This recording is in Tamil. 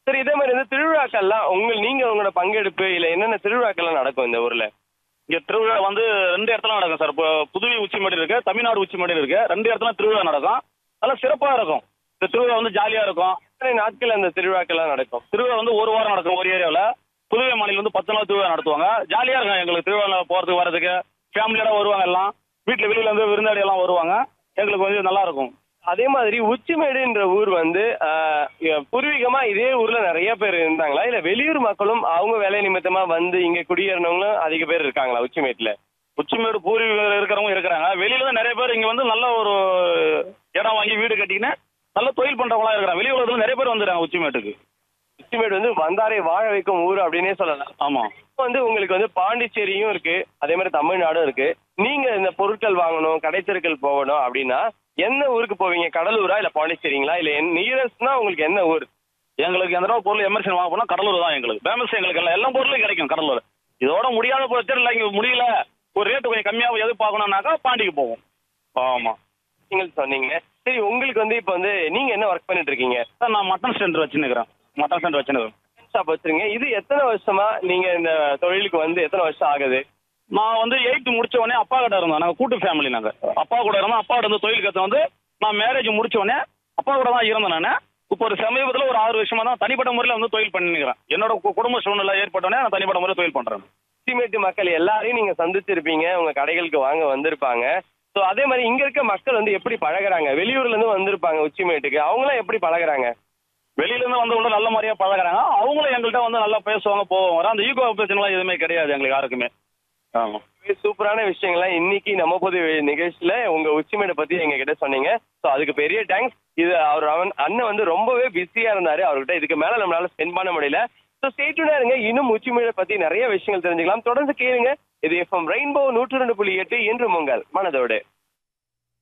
சரி இதே மாதிரி வந்து திருவிழாக்கள்லாம் உங்க நீங்க உங்களோட பங்கெடுப்பு இல்ல என்னென்ன திருவிழாக்கள்லாம் நடக்கும் இந்த ஊர்ல இங்க திருவிழா வந்து ரெண்டு இடத்துல நடக்கும் சார் இப்போ புதுவை உச்சிமடி இருக்கு தமிழ்நாடு உச்சிமடி இருக்கு ரெண்டு இடத்துல திருவிழா நடக்கும் அதெல்லாம் சிறப்பா இருக்கும் இந்த திருவிழா வந்து ஜாலியா இருக்கும் எத்தனை நாட்கள் அந்த திருவிழாக்கள்லாம் நடக்கும் திருவிழா வந்து ஒரு வாரம் நடக்கும் ஒரு ஏரியாவில் புதுவை மாநிலம் வந்து பத்து நாள் திருவிழா நடத்துவாங்க ஜாலியா இருக்கும் எங்களுக்கு திருவிழா போறதுக்கு வரதுக்கு ஃபேமிலியோட வருவாங்க எல்லாம் வீட்டில் வெளியில இருந்து விருந்தாடி எல்லாம் வருவாங்க எங்களுக்கு வந்து நல்லா இருக்கும் அதே மாதிரி உச்சிமேடுன்ற ஊர் வந்து ஆஹ், இ- பூர்வீகமா இதே ஊர்ல நிறைய பேர் இருந்தாங்களா இல்ல வெளியூர் மக்களும் அவங்க வேலை நிமித்தமா வந்து இங்க குடியேறினவங்களும் அதிக பேர் இருக்காங்களா உச்சிமேட்ல உச்சிமேடு பூர்வீகம் இருக்கிறவங்க இருக்கிறாங்க வெளியில இருந்து நிறைய பேர் இங்க வந்து நல்ல ஒரு இடம் வாங்கி வீடு கட்டிக்கின்னு நல்ல தொழில் பண்றவங்களா இருக்கிறாங்க வெளி உலகத்துல நிறைய பேர் வந்துடுறாங்க உச்சிமேட்டுக்கு உச்சிமேடு வந்து வந்தாரை வாழ வைக்கும் ஊர் அப்படின்னே சொல்லலாம் ஆமா இப்போ வந்து உங்களுக்கு வந்து பாண்டிச்சேரியும் இருக்கு அதே மாதிரி தமிழ்நாடும் இருக்கு நீங்க இந்த பொருட்கள் வாங்கணும் கடைத்தெருக்கள் போகணும் அப்படின்னா எந்த ஊருக்கு போவீங்க கடலூரா இல்ல பாண்டிச்சேரிங்களா இல்ல நியரஸ்ட்னா உங்களுக்கு என்ன ஊர் எங்களுக்கு எந்த தடவை பொருள் எமர்ஜென்சி வாங்க போனா கடலூர் தான் எங்களுக்கு ஃபேமஸ் எங்களுக்கு எல்லாம் எல்லா பொருளும் கிடைக்கும் கடலூர் இதோட முடியாத பிரச்சனை இல்லை இங்க முடியல ஒரு ரேட்டு கொஞ்சம் கம்மியாக எது பார்க்கணும்னாக்கா பாண்டிக்கு போவோம் ஆமா நீங்கள் சொன்னீங்க சரி உங்களுக்கு வந்து இப்போ வந்து நீங்க என்ன ஒர்க் பண்ணிட்டு இருக்கீங்க சார் நான் மட்டன் சென்டர் வச்சுன்னுக்கிறேன் மட்டன் சென்டர் வச்சுன்னுக்கிறேன் ஷாப் வச்சிருங்க இது எத்தனை வருஷமா நீங்க இந்த தொழிலுக்கு வந்து எத்தனை வருஷம் ஆகுது நான் வந்து எயித்து முடிச்ச உடனே அப்பா கிட்ட இருந்தோம் நாங்கள் கூட்டு ஃபேமிலி நாங்கள் அப்பா கூட இருந்தோம் அப்பா இருந்து தொழில் கற்று வந்து நான் மேரேஜ் முடிச்ச உடனே அப்பா கூட தான் இருந்தேன் நான் இப்போ ஒரு சமீபத்தில் ஒரு ஆறு வருஷமா தான் தனிப்பட்ட முறையில் வந்து தொழில் பண்ணிக்கிறேன் என்னோட கு- குடும்ப சூழ்நிலை ஏற்பட்டோடனே நான் தனிப்பட்ட முறையில் தொழில் பண்ணுறேன் எஸ்டிமேட் மக்கள் எல்லாரையும் நீங்க சந்திச்சிருப்பீங்க உங்க கடைகளுக்கு வாங்க வந்திருப்பாங்க ஸோ அதே மாதிரி இங்க இருக்க மக்கள் வந்து எப்படி பழகுறாங்க வெளியூர்ல இருந்து வந்திருப்பாங்க உச்சிமேட்டுக்கு அவங்களாம் எப்படி பழகுறாங்க வெளியில இருந்து வந்து உள்ள நல்ல மாதிரியா பழகுறாங்க அவங்களும் எங்கள்கிட்ட வந்து நல்லா பேசுவாங்க போவாங்க அந்த ஈகோ பிரச்சனைலாம் எதுவுமே கிடையாது எங்களுக்கு யாருக்குமே ஆமாம் சூப்பரான விஷயங்கள்லாம் இன்னைக்கு நம்ம பொது நிகழ்ச்சியில உங்க உச்சிமேடை பத்தி எங்க கிட்ட சொன்னீங்க ஸோ அதுக்கு பெரிய தேங்க்ஸ் இது அவர் அவன் அண்ணன் வந்து ரொம்பவே பிஸியா இருந்தாரு அவர்கிட்ட இதுக்கு மேல நம்மளால ஸ்பெண்ட் பண்ண முடியல ஸோ ஸ்டேட்யூனா இருங்க இன்னும் உச்சிமேடை பத்தி நிறைய விஷயங்கள் தெரிஞ்சுக்கலாம் தொடர்ந்து கேளுங்க இது எஃப்எம் ரெயின்போ நூற்று ரெண்டு புள்ளி எட்டு என்று உங்கள் மனதோடு